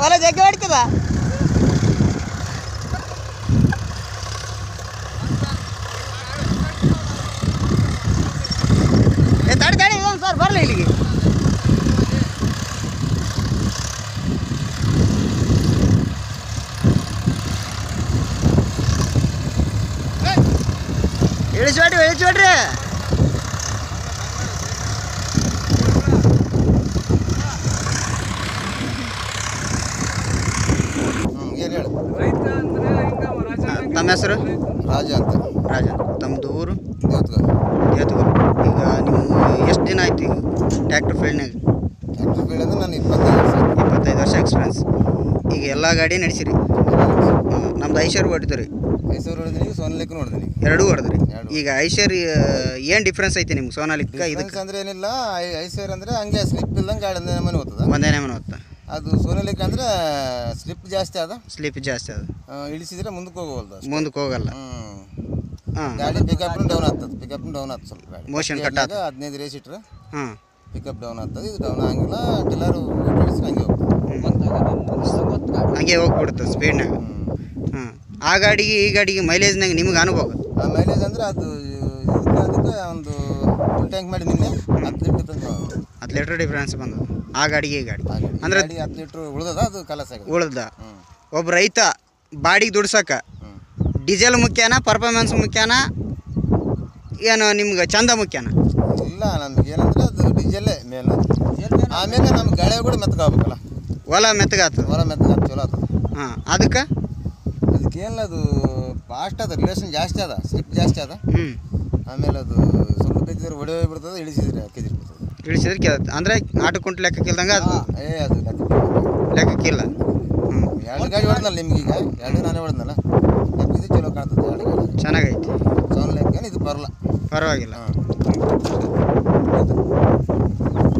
ಹೊಲ ಜಗ್ಗಿ ಹೊಡಿತದ ಏ ತಡಿ ತಡಿ ಒಂದು ಸರ್ ಬರಲಿ ಇಲ್ಲಿಗೆ ಇಳಿಸ್ಬೇಡ್ರಿ ಇಳಿಸ್ಬೇಡ್ರಿ ಹ್ಮ್ ಏನು ಹೇಳು ತಮ್ಮ ಹೆಸರು ರಾಜ ಅಂತ ರಾಜ ತಮ್ಮದು ಊರು ದೇವತ್ಗ ಏತೂರು ಈಗ ನೀವು ಎಷ್ಟು ದಿನ ಆಯ್ತು ಈಗ ಟ್ಯಾಕ್ಟರ್ ಫೀಲ್ಡ್ನಾಗ ಟ್ಯಾಕ್ಟ್ರ್ ಫೀಲ್ಡ್ ಅಂದ್ರೆ ನಾನು ಇಪ್ಪತ್ತೈದು ವರ್ಷ ಇಪ್ಪತ್ತೈದು ವರ್ಷ ಎಕ್ಸ್ಪೀರಿಯನ್ಸ್ ಈಗ ಎಲ್ಲ ಗಾಡಿ ನಡೆಸಿರಿ ನಮ್ದು ಐಶ್ವರ್ ಹೊಡಿತೀರಿ ಮೈಸೂರು ಹೊಡೆದಿನಿ ಸೋನಲಿಕ್ ನೋಡಿದಿನಿ ಎರಡೂ ಹೊಡೆದ್ರಿ ಎರಡು. ಈಗ ಐಶ್ವರ್ ಏನು ಡಿಫ್ರೆನ್ಸ್ ಐತಿ ನಿಮ್ಗೆ ಸೋನಾಲಿಕ್ಕ ಇದಕ್ಕೆ ಡಿಫ್ರೆನ್ಸ್ ಅಂದ್ರೆ ಏನಿಲ್ಲ ಐ- ಐಸರ್ ಅಂದ್ರೆ ಹಂಗೆ ಸ್ಲಿಪ್ ಇಲ್ದಂಗೆ ಗಾಡಿ ಒಂದೇ ಮನೆ ಹೋಗ್ತದ ಒಂದೇನೇ ಮನೆ ಹೊತ್ತ ಅದು ಸೋನಲಿಕ್ ಅಂದ್ರೆ ಸ್ಲಿಪ್ ಜಾಸ್ತಿ ಅದ ಸ್ಲೀಪ್ ಜಾಸ್ತಿ ಅದು ಆ, ಇಳಿಸಿದ್ರೆ ಮುಂದಕ್ಕೆ ಹೋಗವಲ್ದು ಅಷ್ಟೇ. ಮುಂದಕ್ಕೆ ಹೋಗಲ್ಲ ಹ್ಮ್ ಹಾಂ ಗಾಡಿ ಪಿಕಪ್ ಡೌನ್ ಆಗ್ತದೆ ಪಿಕಪ್ ಡೌನ್ ಆಗ್ತದೆ ಸ್ವಲ್ಪ ಗಾಡಿ Motion cut ಗೇರ್ನಾಗ ಹದಿನೈದು ರೇಸ್ ಇಟ್ರೆ ಹಾಂ ಪಿಕಪ್ ಡೌನ್ ಆಗ್ತದೆ ಇದು ಡೌನ್ ಆಗಿಲ್ಲ ಟಿಲ್ಲರ್ ಇಳಿಸಿ ಹಂಗೆ ಹೋಗ್ತದೆ ಹಂಗೆ ಹೋಗ್ಬಿಡುತ್ತೆ ಸ್ಪೀಡ್ನಾಗ ಹ್ಮ್. ಹಾಂ ಆ ಗಾಡಿಗೆ ಈ ಗಾಡಿಗೆ ಮೈಲೇಜ್ನಾಗ ನಿಮ್ಗೆ ಅನುಭವ ಆ ಮೈಲೇಜ್ ಅಂದ್ರೆ ಅದು ಇದಕ್ಕೆ ಅದಕ್ಕೆ ಒಂದು ಫುಲ್ ಟ್ಯಾಂಕ್ ಮಾಡಿ ನಿನ್ನೆ ಹತ್ತು ಲೀಟ್ರ್ ಡಿಫ್ರೆನ್ಸ್ ಹತ್ತು ಲೀಟ್ರ್ ಡಿಫ್ರೆನ್ಸ್ ಬಂದದ ಆ ಗಾಡಿಗೆ ಈ ಗಾಡಿ ಅಂದ್ರೆ ಅಂದ್ರೆ ಗಾಡಿ ಹತ್ತು ಲೀಟ್ರ್ ಉಳ್ದದ ಅದು ಕಲಸ ಆಗಿದೆ ಉಳ್ದ ಹ್ಞೂ ಒಬ್ಬ ರೈತ ಬಾಡಿಗೆ ದುಡ್ಸಕ್ಕೆ ಹ್ಞೂ ಡೀಸೆಲ್ ಮುಖ್ಯನಾ ಪರ್ಫಾರ್ಮೆನ್ಸ್ ಮುಖ್ಯನಾ ಏನು ನಿಮ್ಗೆ ಚಂದ ಮುಖ್ಯನಾ ಇಲ್ಲ ನಮ್ಗೆ ಏನಂದ್ರೆ ಅದು ಡೀಸೆಲ್ಲೇ ಮೇಲು ಆಮೇಲೆ ನಮ್ಗೆ ಗಾಳಿ ಕೂಡ ಮೆತ್ತಗಾಗಬೇಕಲ್ಲ ಹೊಲ ಮೆತ್ತಗಾತದ ಹೊರ ಮೆತ್ತಗ ಚಲೋ ಆಗ್ತದೆ ಹಾಂ ಅದಕ್ಕೆ ಅದಕ್ಕೇನಿಲ್ಲ ಅದು ಫಾಸ್ಟ್ ಅದ ರಿಲೇಷನ್ ಜಾಸ್ತಿ ಅದ ಸ್ಲಿಪ್ ಜಾಸ್ತಿ ಅದ ಹ್ಞೂ ಆಮೇಲೆ ಅದು ಸ್ವಲ್ಪ ಬೇಕಿದ್ರೆ ಒಡೆ ಬಿಡ್ತದೆ ಇಳಿಸಿದ್ರೆ ಕೆಜಿರ್ ಬಿಡ್ತದೆ ಇಳಿಸಿದ್ರೆ ಕೇಳತ್ತೆ ಅಂದರೆ ಆಟೋ ಕುಂಟು ಲೆಕ್ಕಕ್ಕಿಲ್ದಂಗೆ ಅದು ಏ ಅದು ಲೆಕ್ಕ ಲೆಕ್ಕಕ್ಕಿಲ್ಲ ಹ್ಞೂ ಎರಡು ಗಾಡಿ ಹೊಡೆದ್ನಲ್ಲ ನಿಮ್ಗೀಗ ಎರಡು ನಾನೇ ಹೊಡೆದ್ನಲ್ಲ ಇದು ಚಲೋ ಕಾಣ್ತದೆ ಎರಡು ಗಾಡಿ ಚೆನ್ನಾಗೈತಿ ಸೌಂಡ್ ಲೆಕ್ಕ ಇದು ಬರಲ್ಲ ಪರವಾಗಿಲ್ಲ ಹಾಂ